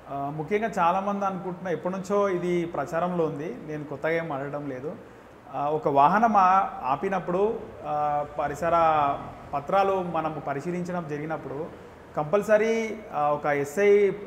ఆ, ముఖ్యంగా చాలామంది అనుకుంటున్నా ఎప్పటి నుంచో ఇది ప్రచారంలో ఉంది నేను కొత్తగా ఏం అడగడం లేదు ఆ, ఒక వాహనం ఆ- ఆపినప్పుడు ఆ, పరిసర పత్రాలు మనం పరిశీలించడం జరిగినప్పుడు కంపల్సరీ ఆ, ఒక ఎస్ఐ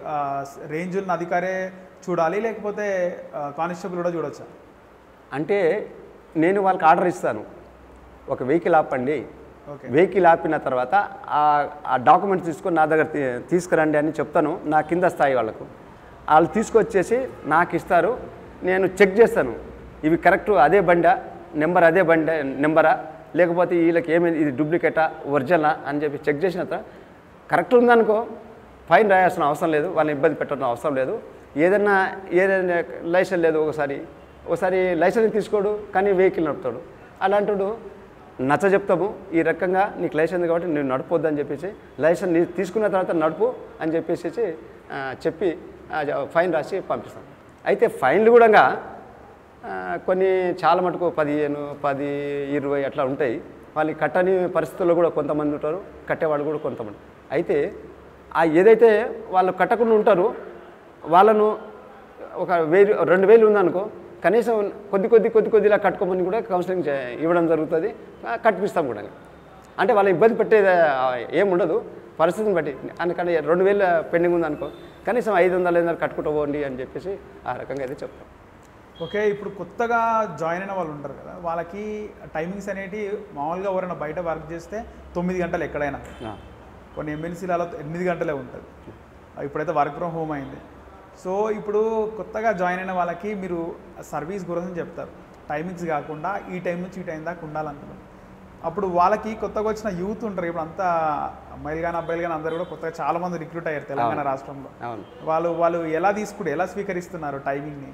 రేంజ్ ఉన్న అధికారే చూడాలి లేకపోతే కానిస్టేబుల్ కూడా చూడొచ్చా అంటే నేను వాళ్ళకి ఆర్డర్ ఇస్తాను ఒక వెహికల్ ఆపండి ఓకే వెహికల్ ఆపిన తర్వాత ఆ- ఆ డాక్యుమెంట్ తీసుకొని నా దగ్గర తీ- తీసుకురండి అని చెప్తాను నా కింద స్థాయి వాళ్ళకు వాళ్ళు తీసుకొచ్చేసి నాకు ఇస్తారు నేను చెక్ చేస్తాను ఇవి కరెక్ట్ అదే బండా నెంబర్ అదే బండ నెంబరా లేకపోతే వీళ్ళకి ఏమైంది ఇది డూప్లికేటా ఒరిజినలా అని చెప్పి చెక్ చేసిన తర్వాత కరెక్ట్ ఉందనుకో ఫైన్ రాయాల్సిన అవసరం లేదు వాళ్ళని ఇబ్బంది పెట్టడం అవసరం లేదు ఏదైనా ఏదైనా లైసెన్స్ లేదు ఒకసారి ఒకసారి లైసెన్స్ తీసుకోడు కానీ వెహికల్ నడుపుతాడు అలాంటాడు నచ్చ చెప్తాము ఈ రకంగా నీకు లైసెన్స్ ఉంది కాబట్టి నేను నడపొద్దు అని చెప్పేసి లైసెన్స్ నీ తీసుకున్న తర్వాత నడుపు అని చెప్పేసి ఆ, చెప్పి ఆ, ఫైన్ రాసి పంపిస్తాం అయితే ఫైన్లు కూడా ఆ, కొన్ని చాలా మటుకు పదిహేను పది ఇరవై అట్లా ఉంటాయి వాళ్ళకి కట్టని పరిస్థితుల్లో కూడా కొంతమంది ఉంటారు కట్టేవాళ్ళు కూడా కొంతమంది అయితే ఆ ఏదైతే వాళ్ళు కట్టకుండా ఉంటారో వాళ్ళను ఒక వెయ్యి రెండు వేలు ఉందనుకో కనీసం కొద్ది కొద్ది కొద్ది కొద్దిలా కట్టుకోమని కూడా కౌన్సిలింగ్ చే- ఇవ్వడం జరుగుతుంది ఆ, కట్టిపిస్తాం కూడా అంటే వాళ్ళ ఇబ్బంది పెట్టేది ఆ, ఏం ఉండదు పరిస్థితిని బట్టి అందుకని రెండు వేలు పెండింగ్ ఉందనుకో కనీసం ఐదు వందలు ఐదు వందలు కట్టుకుంటూ పోండి అని చెప్పేసి ఆ రకంగా అయితే చెప్తాం ఓకే ఇప్పుడు కొత్తగా జాయిన్ అయిన వాళ్ళు ఉంటారు కదా వాళ్ళకి టైమింగ్స్ అనేటి మామూలుగా ఎవరైనా బయట వర్క్ చేస్తే తొమ్మిది గంటలు ఎక్కడైనా ఆ. కొన్ని ఎమ్మెల్సీలలో ఎనిమిది గంటలే ఉంటుంది ఇప్పుడైతే వర్క్ ఫ్రమ్ హోమ్ అయింది సో ఇప్పుడు కొత్తగా జాయిన్ అయిన వాళ్ళకి మీరు సర్వీస్ గురించి చెప్తారు టైమింగ్స్ కాకుండా ఈ టైం నుంచి ఈ టైం దాకా ఉండాలంటున్నారు అప్పుడు వాళ్ళకి కొత్తగా వచ్చిన యూత్ ఉంటారు ఇప్పుడు అంతా అమ్మాయిలు కానీ అబ్బాయిలు కానీ అందరూ కూడా కొత్తగా చాలా మంది రిక్రూట్ అయ్యారు తెలంగాణ రాష్ట్రంలో అవును వాళ్ళు వాళ్ళు ఎలా తీసుకుంటే ఎలా స్వీకరిస్తున్నారు టైమింగ్ని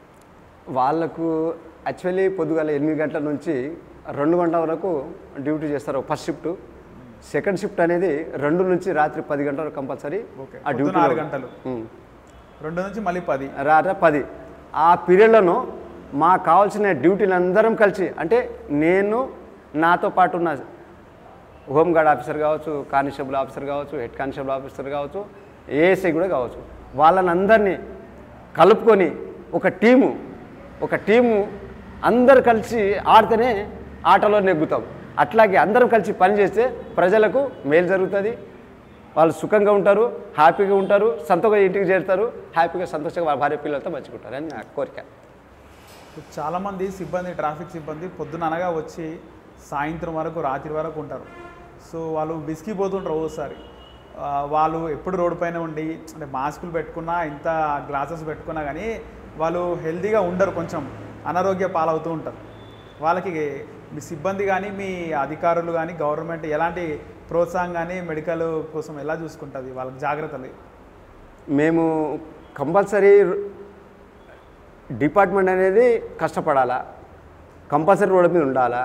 వాళ్ళకు యాక్చువల్లీ పొద్దుగాల ఎనిమిది గంటల నుంచి రెండు గంటల వరకు డ్యూటీ చేస్తారు ఫస్ట్ షిఫ్ట్ సెకండ్ షిఫ్ట్ అనేది రెండు నుంచి రాత్రి పది గంటల వరకు కంపల్సరీ ఓకే ఆ డ్యూటీ పొద్దున ఆరు గంటలు రెండు నుంచి మళ్ళీ పది రాత్రి పది ఆ పీరియడ్లను మాకు కావాల్సిన డ్యూటీలు అందరం కలిసి అంటే నేను నాతో పాటు ఉన్న హోంగార్డ్ ఆఫీసర్ కావచ్చు కానిస్టేబుల్ ఆఫీసర్ కావచ్చు హెడ్ కానిస్టేబుల్ ఆఫీసర్ కావచ్చు ఏఎస్ఐ కూడా కావచ్చు వాళ్ళని అందరినీ కలుపుకొని ఒక టీము ఒక టీము అందరు కలిసి ఆడితేనే ఆటలో నెగ్గుతాం అట్లాగే అందరం కలిసి పనిచేస్తే ప్రజలకు మేలు జరుగుతుంది వాళ్ళు సుఖంగా ఉంటారు హ్యాపీగా ఉంటారు సంతోషంగా ఇంటికి చేరుతారు హ్యాపీగా సంతోషంగా వాళ్ళ భార్య పిల్లలతో మంచుకుంటారు అని నా కోరిక ఇప్పుడు చాలామంది సిబ్బంది ట్రాఫిక్ సిబ్బంది పొద్దున అనగా వచ్చి సాయంత్రం వరకు రాత్రి వరకు ఉంటారు సో వాళ్ళు విసిగిపోతుంటారు ఓసారి ఆ, వాళ్ళు ఎప్పుడు రోడ్డు పైన ఉండి అంటే మాస్కులు పెట్టుకున్నా ఇంత గ్లాసెస్ పెట్టుకున్నా కానీ వాళ్ళు హెల్తీగా ఉండరు కొంచెం అనారోగ్య పాలవుతూ ఉంటారు వాళ్ళకి మీ సిబ్బంది కానీ మీ అధికారులు కానీ గవర్నమెంట్ ఎలాంటి ప్రోత్సాహం కానీ మెడికల్ కోసం ఎలా చూసుకుంటుంది వాళ్ళకి జాగ్రత్తలు మేము కంపల్సరీ డిపార్ట్మెంట్ అనేది కష్టపడాలా కంపల్సరీ రోడ్డు మీద ఉండాలా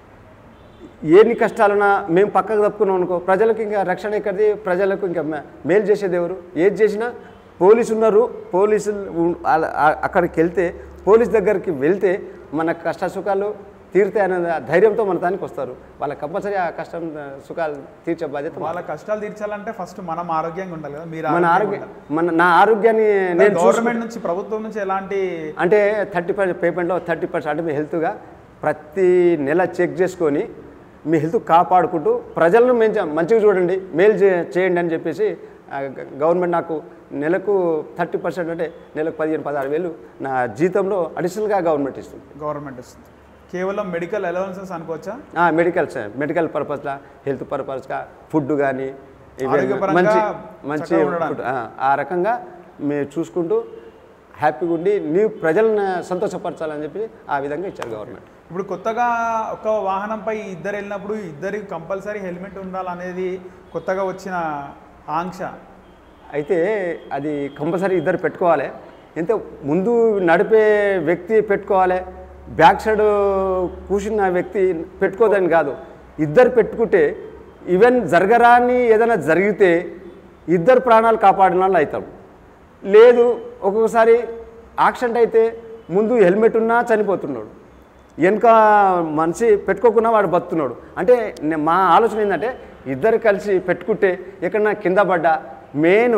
ఎన్ని కష్టాలున్నా మేము పక్కకు తప్పుకున్నాం అనుకో ప్రజలకు ఇంకా రక్షణ ఎక్కడిది ప్రజలకు ఇంకా మే- మేలు చేసేది ఎవరు ఏది చేసినా పోలీసు ఉన్నారు పోలీసులు ఉన్- ఆల- ఆ- అక్కడికి వెళ్తే పోలీస్ దగ్గరికి వెళ్తే మన కష్ట సుఖాలు తీరుతాయి అనే ధైర్యంతో మన దానికి వస్తారు వాళ్ళకి కంపల్సరీ ఆ కష్టం ఆ, సుఖాలు తీర్చే బాధ్యత మాది. వాళ్ళ కష్టాలు తీర్చాలంటే ఫస్ట్ మనం ఆరోగ్యంగా ఉండాలి కదా మీరు మన ఆరోగ్యంగా ఆరోగ్యం మన నా ఆరోగ్యాన్ని నేను చూసుకుంటా. గవర్నమెంట్ నుంచి ప్రభుత్వం నుంచి ఎలాంటి అంటే థర్టీ పర్సెంట్ పేమెంట్లో థర్టీ పర్సెంట్ అంటే మీ హెల్త్గా ప్రతి నెల చెక్ చేసుకొని మీ హెల్త్ కాపాడుకుంటూ ప్రజలను మంచి మంచిగా చూడండి మేలు చే- చేయండి అని చెప్పేసి ఆ, గ- గవర్నమెంట్ నాకు నెలకు థర్టీ పర్సెంట్ అంటే నెలకు పదిహేను పదహారు వేలు నా జీతంలో అడిషనల్గా గవర్నమెంట్ ఇస్తుంది గవర్నమెంట్ ఇస్తుంది కేవలం మెడికల్ అలవెన్సెస్ అనుకోవచ్చా ఆ, మెడికల్ స- మెడికల్ పర్పస్గా హెల్త్ పర్పస్గా ఫుడ్ కానీ ఆరోగ్యపరంగా మంచి మంచి చక్కగా ఉండడానికి. ఫుడ్, ఆ, ఆ రకంగా మీరు చూసుకుంటూ హ్యాపీగా ఉండి నీ ప్రజలను సంతోషపరచాలని చెప్పి ఆ విధంగా ఇచ్చారు గవర్నమెంట్ ఇప్పుడు కొత్తగా ఒక వాహనంపై ఇద్దరు వెళ్ళినప్పుడు ఇద్దరికి కంపల్సరీ హెల్మెట్ ఉండాలనేది కొత్తగా వచ్చిన ఆంక్ష అయితే అది కంపల్సరీ ఇద్దరు పెట్టుకోవాలి ఎంత ముందు నడిపే వ్యక్తి పెట్టుకోవాలి బ్యాక్ సైడ్ కూర్చున్న వ్యక్తి పెట్టుకోదని కాదు ఇద్దరు పెట్టుకుంటే ఈవెన్ జరగరాని ఏదైనా జరిగితే ఇద్దరు ప్రాణాలు కాపాడిన వాళ్ళు అవుతాం లేదు ఒక్కొక్కసారి యాక్సిడెంట్ అయితే ముందు హెల్మెట్ ఉన్నా చనిపోతున్నాడు వెనుక మనిషి పెట్టుకోకుండా వాడు బతున్నాడు అంటే నే- మా ఆలోచన ఏంటంటే ఇద్దరు కలిసి పెట్టుకుంటే ఎక్కడన్నా కింద పడ్డా మెయిన్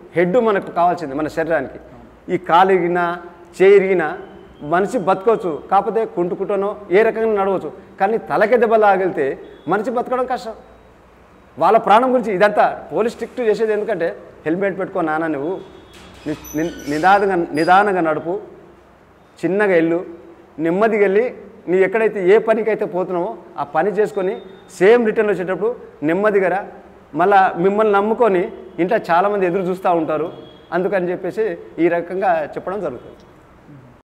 హెడ్ మనకు కావాల్సింది మన శరీరానికి ఈ కాలు ఇరిగినా చేయిరిగినా మనిషి బతకవచ్చు కాకపోతే కుంటుకుంటనో ఏ రకంగా నడవచ్చు కానీ తలకి దెబ్బ లాగితే మనిషి బతకడం కష్టం వాళ్ళ ప్రాణం గురించి ఇదంతా పోలీస్ స్ట్రిక్ట్ చేసేది ఎందుకంటే హెల్మెట్ పెట్టుకో నాన్న నువ్వు ని- ని- నిదానంగా నిదానంగా నడుపు చిన్నగా వెళ్ళు నెమ్మదిగా వెళ్ళి నీ ఎక్కడైతే ఏ పనికి అయితే పోతున్నావో ఆ పని చేసుకొని సేమ్ రిటర్న్ వచ్చేటప్పుడు నెమ్మదిగా రా మళ్ళా మిమ్మల్ని నమ్ముకొని ఇంట్లో చాలామంది ఎదురు చూస్తూ ఉంటారు అందుకని చెప్పేసి ఈ రకంగా చెప్పడం జరుగుతుంది